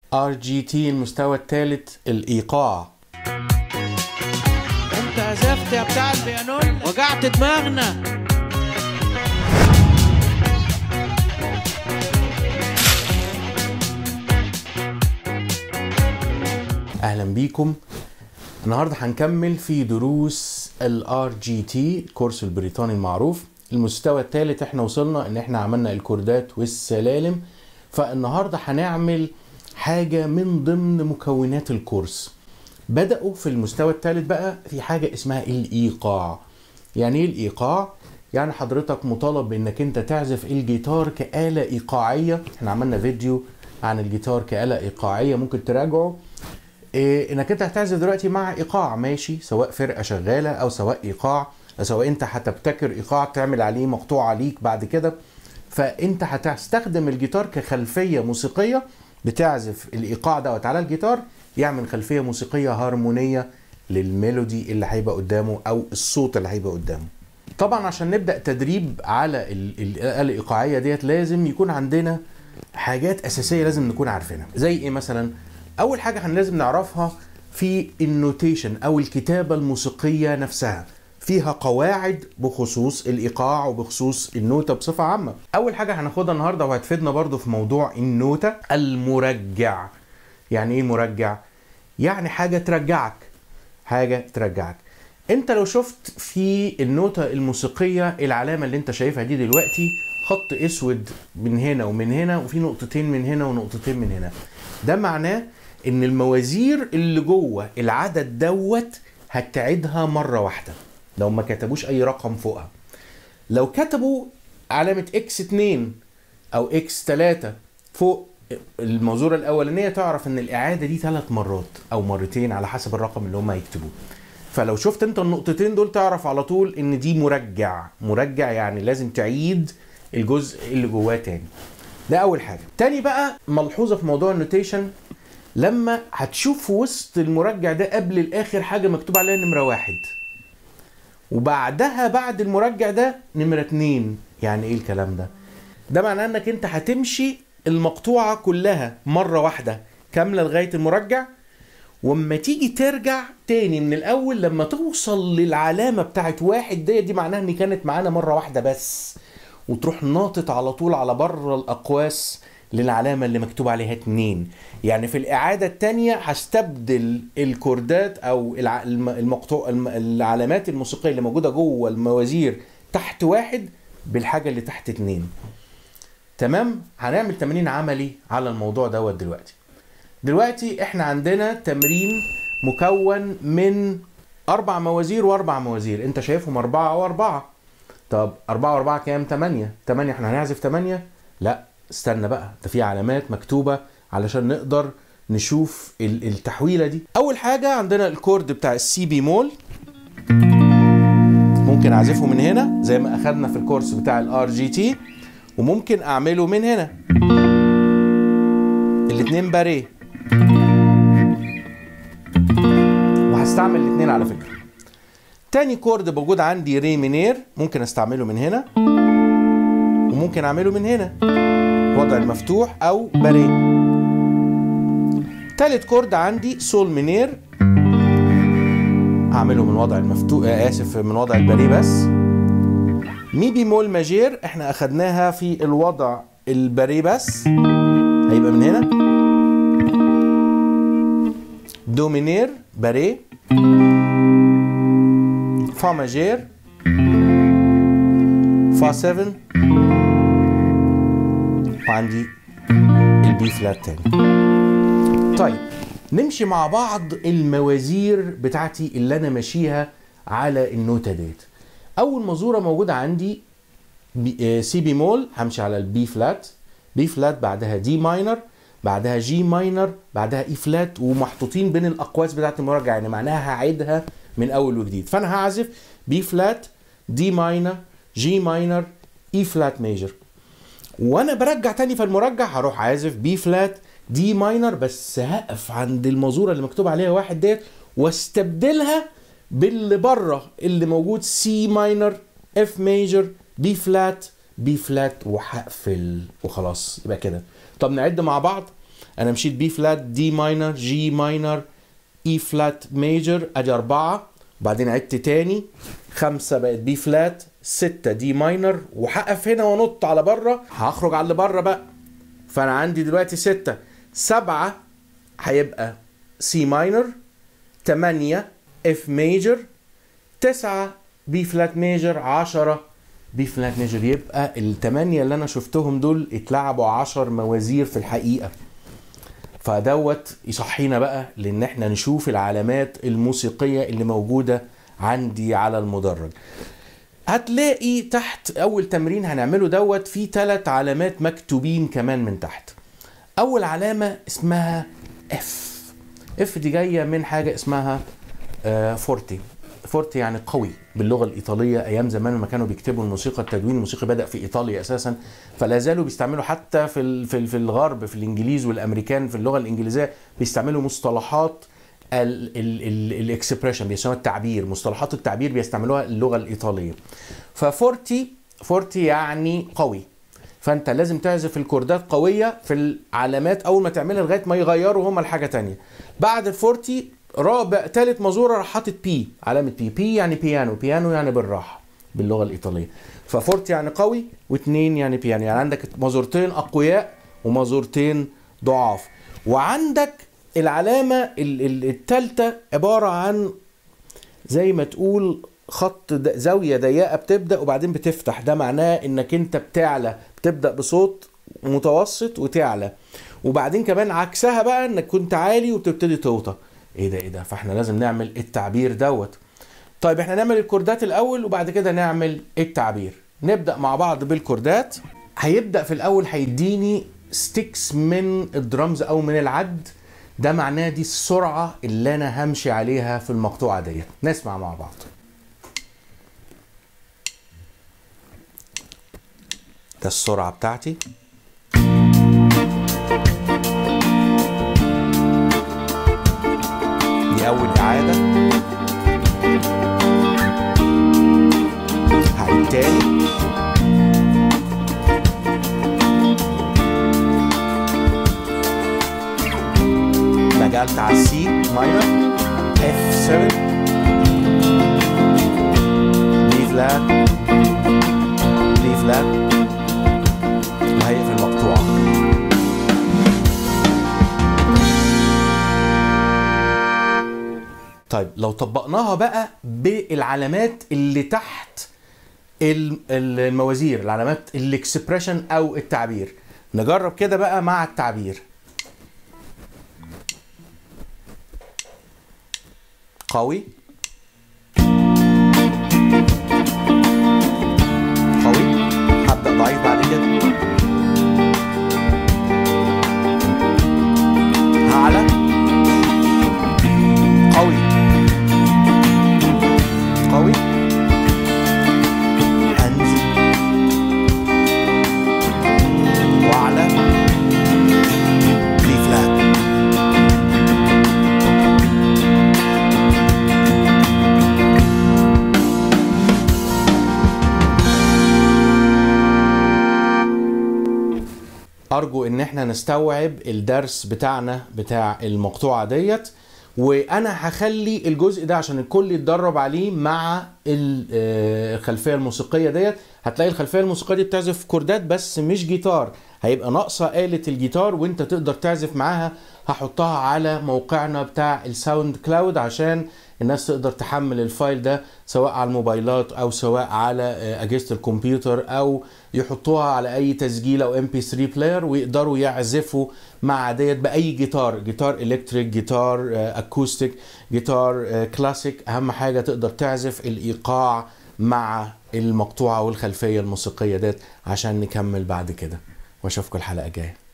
ار جي تي المستوى الثالث الايقاع انت عزفت يا بتاع البيانون وجعت دماغنا اهلا بيكم النهارده هنكمل في دروس الار جي تي الكورس البريطاني المعروف المستوى الثالث احنا وصلنا ان احنا عملنا الكوردات والسلالم فالنهارده هنعمل حاجه من ضمن مكونات الكورس بداوا في المستوى الثالث بقى في حاجه اسمها الايقاع يعني ايه الايقاع يعني حضرتك مطالب بانك انت تعزف الجيتار كآلة ايقاعية احنا عملنا فيديو عن الجيتار كآلة ايقاعية ممكن تراجعه إيه انك انت هتعزف دلوقتي مع ايقاع ماشي سواء فرقة شغالة او سواء ايقاع سواء انت هتبتكر ايقاع تعمل عليه مقطوعة عليك بعد كده فانت هتستخدم الجيتار كخلفية موسيقية بتعزف الايقاع دوت على الجيتار يعمل خلفية موسيقية هارمونية للميلودي اللي هيبقى قدامه او الصوت اللي هيبقى قدامه طبعا عشان نبدا تدريب على ال- ال- الاله الايقاعيه ديت لازم يكون عندنا حاجات اساسيه لازم نكون عارفينها زي ايه مثلا اول حاجه هن لازم نعرفها في النوتيشن او الكتابه الموسيقيه نفسها فيها قواعد بخصوص الايقاع وبخصوص النوته بصفه عامه اول حاجه هناخدها النهارده وهتفيدنا برضو في موضوع النوته المرجع يعني ايه مرجع يعني حاجه ترجعك حاجه ترجعك انت لو شفت في النوتة الموسيقية العلامة اللي انت شايفها دي دلوقتي خط اسود من هنا ومن هنا وفي نقطتين من هنا ونقطتين من هنا ده معناه ان الموازير اللي جوه العدد دوت هتعيدها مرة واحدة لو ما كتبوش اي رقم فوقها لو كتبوا علامة اكس 2 او اكس 3 فوق الموزورة الأولانية تعرف إن الإعادة دي ثلاث مرات أو مرتين على حسب الرقم اللي هم هيكتبوه. فلو شفت أنت النقطتين دول تعرف على طول إن دي مرجع، مرجع يعني لازم تعيد الجزء اللي جواه تاني. ده أول حاجة. تاني بقى ملحوظة في موضوع النوتيشن لما هتشوف في وسط المرجع ده قبل الآخر حاجة مكتوب عليها نمرة واحد. وبعدها بعد المرجع ده نمرة اتنين يعني ايه الكلام ده ده معناه انك انت هتمشي المقطوعة كلها مرة واحدة كاملة لغاية المرجع واما تيجي ترجع تاني من الاول لما توصل للعلامة بتاعت واحد دي دي معناها ان كانت معانا مرة واحدة بس وتروح ناطط على طول على بره الاقواس للعلامة اللي مكتوب عليها اتنين يعني في الإعادة التانية هستبدل الكوردات أو الع- الم- المقطوع الم- العلامات الموسيقية اللي موجودة جوه الموازير تحت واحد بالحاجة اللي تحت اتنين تمام هنعمل تمرين عملي على الموضوع دوت دلوقتي دلوقتي احنا عندنا تمرين مكون من أربع موازير وأربع موازير أنت شايفهم أربعة أو أربعة طب أربعة وأربعة كام؟ تمانية تمانية احنا هنعزف تمانية؟ لا استنى بقى ده في علامات مكتوبة علشان نقدر نشوف ال- التحويلة دي أول حاجة عندنا الكورد بتاع السي بي مول ممكن أعزفه من هنا زي ما أخدنا في الكورس بتاع الار جي تي وممكن أعمله من هنا الاتنين باريه وهستعمل الاتنين على فكرة تاني كورد موجود عندي ري مينير ممكن استعمله من هنا وممكن اعمله من هنا وضع المفتوح او باريه تالت كورد عندي سول مينير هعمله من وضع المفتوح آه اسف من وضع الباريه بس مي بيمول ماجير احنا اخدناها في الوضع الباريه بس هيبقى من هنا دو مينير باريه فا ماجير فا 7 وعندي البي فلات تاني طيب نمشي مع بعض الموازير بتاعتي اللي انا ماشيها على النوتة ديت اول مزورة موجودة عندي بي آه، سي بيمول همشي على البي فلات بي فلات بعدها دي ماينر بعدها جي ماينر بعدها اي فلات ومحطوطين بين الاقواس بتاعت المرجع يعني معناها هعيدها من اول وجديد فانا هعزف بي فلات دي ماينر جي ماينر اي فلات ميجر وانا برجع تاني في المرجع هروح عازف بي فلات دي ماينر بس هقف عند المزوره اللي مكتوب عليها واحد ديت واستبدلها باللي بره اللي موجود سي ماينر اف ميجر بي فلات بي فلات وهقفل وخلاص يبقى كده طب نعد مع بعض انا مشيت بي فلات دي ماينر جي ماينر اي فلات ميجر ادي اربعة وبعدين عدت تاني خمسة بقت بي فلات ستة دي ماينر وهقف هنا وانط على بره هخرج على اللي بره بقى فانا عندي دلوقتي ستة سبعة هيبقى سي ماينر تمانية اف ميجر تسعة بي فلات ميجر عشرة بي فلات ميجر يبقى التمانية اللي انا شفتهم دول اتلعبوا عشر موازير في الحقيقة فدوت يصحينا بقى لان احنا نشوف العلامات الموسيقية اللي موجودة عندي على المدرج هتلاقي تحت اول تمرين هنعمله دوت في ثلاث علامات مكتوبين كمان من تحت اول علامة اسمها اف اف دي جاية من حاجة اسمها آه، فورتي فورتي يعني قوي باللغه الايطاليه ايام زمان لما كانوا بيكتبوا الموسيقى التدوين الموسيقي بدا في ايطاليا اساسا فلا زالوا بيستعملوا حتى في ال- في ال- في الغرب في الانجليز والامريكان في اللغه الانجليزيه بيستعملوا مصطلحات الاكسبريشن بيسموها التعبير مصطلحات التعبير بيستعملوها اللغه الايطاليه ففورتي فورتي يعني قوي فانت لازم تعزف الكوردات قويه في العلامات اول ما تعملها لغايه ما يغيروا هما لحاجه تانية بعد الفورتي رابع تالت مزوره راح حاطط بي علامه بي بي يعني بيانو بيانو يعني بالراحه باللغه الايطاليه ففورتي يعني قوي واثنين يعني بيانو يعني عندك مزورتين اقوياء ومزورتين ضعاف وعندك العلامه ال- ال- التالتة عباره عن زي ما تقول خط د- زاويه ضيقه بتبدا وبعدين بتفتح ده معناه انك انت بتعلى بتبدا بصوت متوسط وتعلى وبعدين كمان عكسها بقى انك كنت عالي وبتبتدي توطى ايه ده ايه ده فاحنا لازم نعمل التعبير دوت طيب احنا نعمل الكوردات الاول وبعد كده نعمل التعبير نبدا مع بعض بالكوردات هيبدا في الاول هيديني ستيكس من الدرامز او من العد ده معناه دي السرعه اللي انا همشي عليها في المقطوعه ديت نسمع مع بعض ده السرعه بتاعتي دي اول اعاده هعيد تاني نقلت على السي ماينر اف 7 دي فلات دي فلات وهيقفل المقطوعه طيب لو طبقناها بقى بالعلامات اللي تحت ال- ال- الموازير العلامات الاكسبريشن او التعبير نجرب كده بقى مع التعبير قوي قوي هبدأ ضعيف بعد كده هعلى قوي قوي هنزل واعلى بي فلات ارجو ان احنا نستوعب الدرس بتاعنا بتاع المقطوعه ديت وانا هخلي الجزء ده عشان الكل يتدرب عليه مع ال- آه، الخلفيه الموسيقيه ديت هتلاقي الخلفيه الموسيقيه دي بتعزف كوردات بس مش جيتار هيبقى ناقصه آلة الجيتار وانت تقدر تعزف معاها هحطها على موقعنا بتاع الساوند كلاود عشان الناس تقدر تحمل الفايل ده سواء على الموبايلات او سواء على آه، اجهزه الكمبيوتر او يحطوها على اي تسجيل او ام بي 3 بلاير ويقدروا يعزفوا مع ديت باي جيتار جيتار الكتريك جيتار آه، اكوستيك جيتار آه، كلاسيك اهم حاجه تقدر تعزف الايقاع مع المقطوعه والخلفيه الموسيقيه ديت عشان نكمل بعد كده واشوفكم الحلقه الجايه